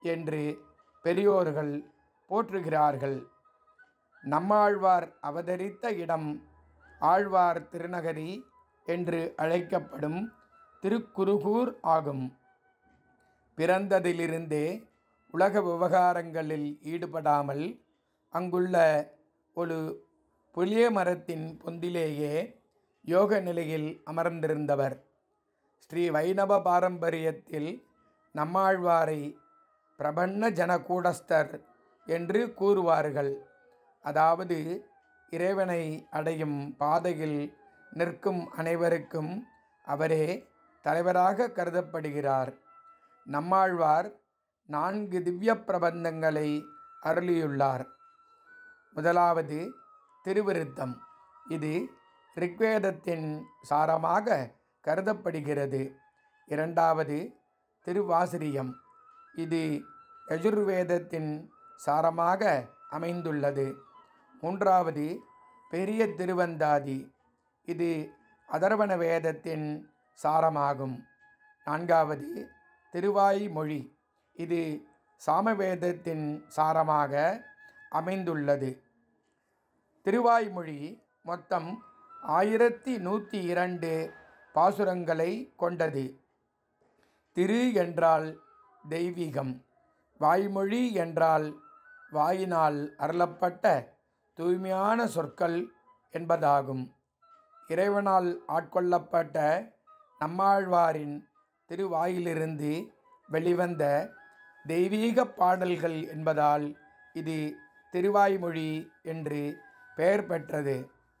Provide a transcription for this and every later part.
என்று பெரியோர்கள் போற்றுகிறார்கள் நம்மாழ்வார் அவதரித்த இடம் ஆழ்வார் திருநகரி என்று அழைக்கப்படும் திருக்குருகூர் ஆகும் பிறந்ததிலிருந்தே உலக விவகாரங்களில் ஈடுபடாமல் அங்குள்ள ஒரு புளிய மரத்தின் பொந்திலேயே யோக நிலையில் அமர்ந்திருந்தவர் ஸ்ரீ வைணவ பாரம்பரியத்தில் நம்மாழ்வாரை பிரபன்ன ஜனகூடஸ்தர் என்று கூறுவார்கள் அதாவது இறைவனை அடையும் பாதையில் நிற்கும் அனைவருக்கும் அவரே தலைவராக கருதப்படுகிறார் நம்மாழ்வார் நான்கு திவ்ய பிரபந்தங்களை அருளியுள்ளார் முதலாவது திருவிருத்தம் இது ரிக்வேதத்தின் சாரமாக கருதப்படுகிறது இரண்டாவது திருவாசிரியம் இது யஜுர்வேதத்தின் சாரமாக அமைந்துள்ளது மூன்றாவது பெரிய திருவந்தாதி இது அதர்வண வேதத்தின் சாரமாகும் நான்காவது திருவாய்மொழி இது சாமவேதத்தின் சாரமாக அமைந்துள்ளது திருவாய்மொழி மொத்தம் ஆயிரத்தி நூற்றி இரண்டு பாசுரங்களை கொண்டது திரு என்றால் தெய்வீகம் வாய்மொழி என்றால் வாயினால் அருளப்பட்ட தூய்மையான சொற்கள் என்பதாகும் இறைவனால் ஆட்கொள்ளப்பட்ட நம்மாழ்வாரின் திருவாயிலிருந்து வெளிவந்த தெய்வீக பாடல்கள் என்பதால் இது திருவாய்மொழி என்று பெயர் பெற்றது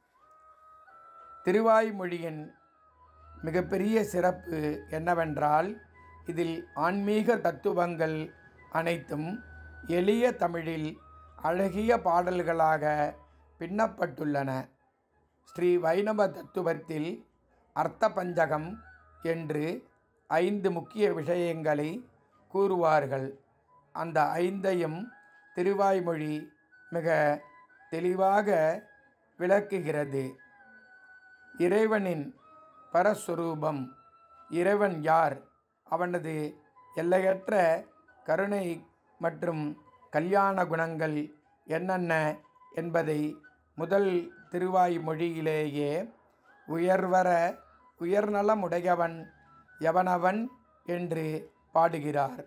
திருவாய்மொழியின் மிகப்பெரிய சிறப்பு என்னவென்றால் இதில் ஆன்மீக தத்துவங்கள் அனைத்தும் எளிய தமிழில் அழகிய பாடல்களாக பின்னப்பட்டுள்ளன ஸ்ரீ வைணவ தத்துவத்தில் அர்த்த பஞ்சகம் என்று ஐந்து முக்கிய விஷயங்களை கூறுவார்கள் அந்த ஐந்தையும் திருவாய்மொழி மிக தெளிவாக விளக்குகிறது இறைவனின் பரஸ்வரூபம் இறைவன் யார் அவனது எல்லையற்ற கருணை மற்றும் கல்யாண குணங்கள் என்னென்ன என்பதை முதல் திருவாய்மொழியிலேயே உயர்வர உயர்நலமுடையவன் எவனவன் என்று பாடுகிறார்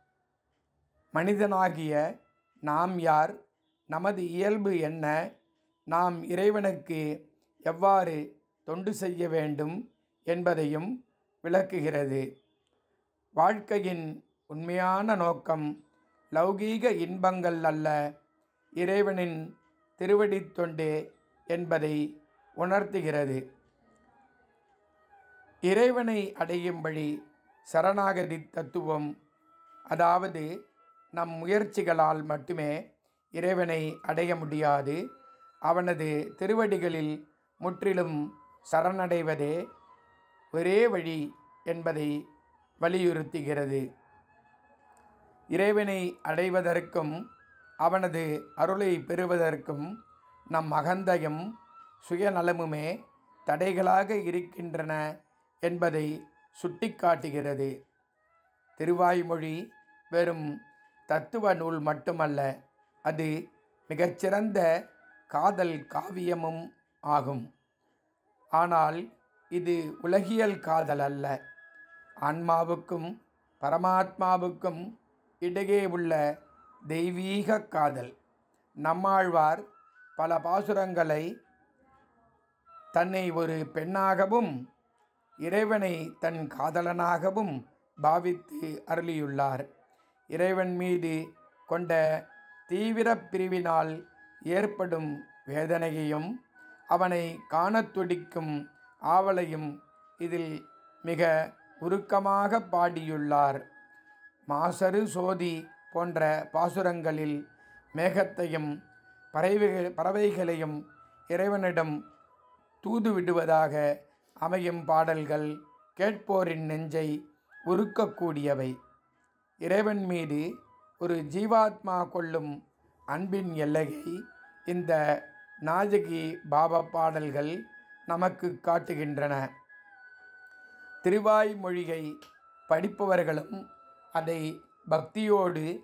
மனிதனாகிய நாம் யார் நமது இயல்பு என்ன நாம் இறைவனுக்கு எவ்வாறு தொண்டு செய்ய வேண்டும் என்பதையும் விளக்குகிறது வாழ்க்கையின் உண்மையான நோக்கம் லௌகீக இன்பங்கள் அல்ல இறைவனின் திருவடித் தொண்டே என்பதை உணர்த்துகிறது இறைவனை அடையும் வழி சரணாகதி தத்துவம் அதாவது நம் முயற்சிகளால் மட்டுமே இறைவனை அடைய முடியாது அவனது திருவடிகளில் முற்றிலும் சரணடைவதே ஒரே வழி என்பதை வலியுறுத்துகிறது இறைவனை அடைவதற்கும் அவனது அருளை பெறுவதற்கும் நம் அகந்தையும் சுயநலமுமே தடைகளாக இருக்கின்றன என்பதை சுட்டிக்காட்டுகிறது திருவாய்மொழி வெறும் தத்துவ நூல் மட்டுமல்ல அது மிகச்சிறந்த காதல் காவியமும் ஆகும் ஆனால் இது உலகியல் காதல் அல்ல ஆன்மாவுக்கும் பரமாத்மாவுக்கும் இடையே உள்ள தெய்வீக காதல் நம்மாழ்வார் பல பாசுரங்களை தன்னை ஒரு பெண்ணாகவும் இறைவனை தன் காதலனாகவும் பாவித்து அருளியுள்ளார் இறைவன் மீது கொண்ட தீவிர பிரிவினால் ஏற்படும் வேதனையையும் அவனை காணத் துடிக்கும் ஆவலையும் இதில் மிக உருக்கமாக பாடியுள்ளார் மாசரு சோதி போன்ற பாசுரங்களில் மேகத்தையும் பறவைகள் பறவைகளையும் இறைவனிடம் தூது விடுவதாக அமையும் பாடல்கள் கேட்போரின் நெஞ்சை உருக்கக்கூடியவை இறைவன் மீது ஒரு ஜீவாத்மா கொள்ளும் அன்பின் எல்லையை இந்த நாயகி பாபா பாடல்கள் நமக்கு காட்டுகின்றன திருவாய்மொழியை படிப்பவர்களும் அதை பக்தியோடு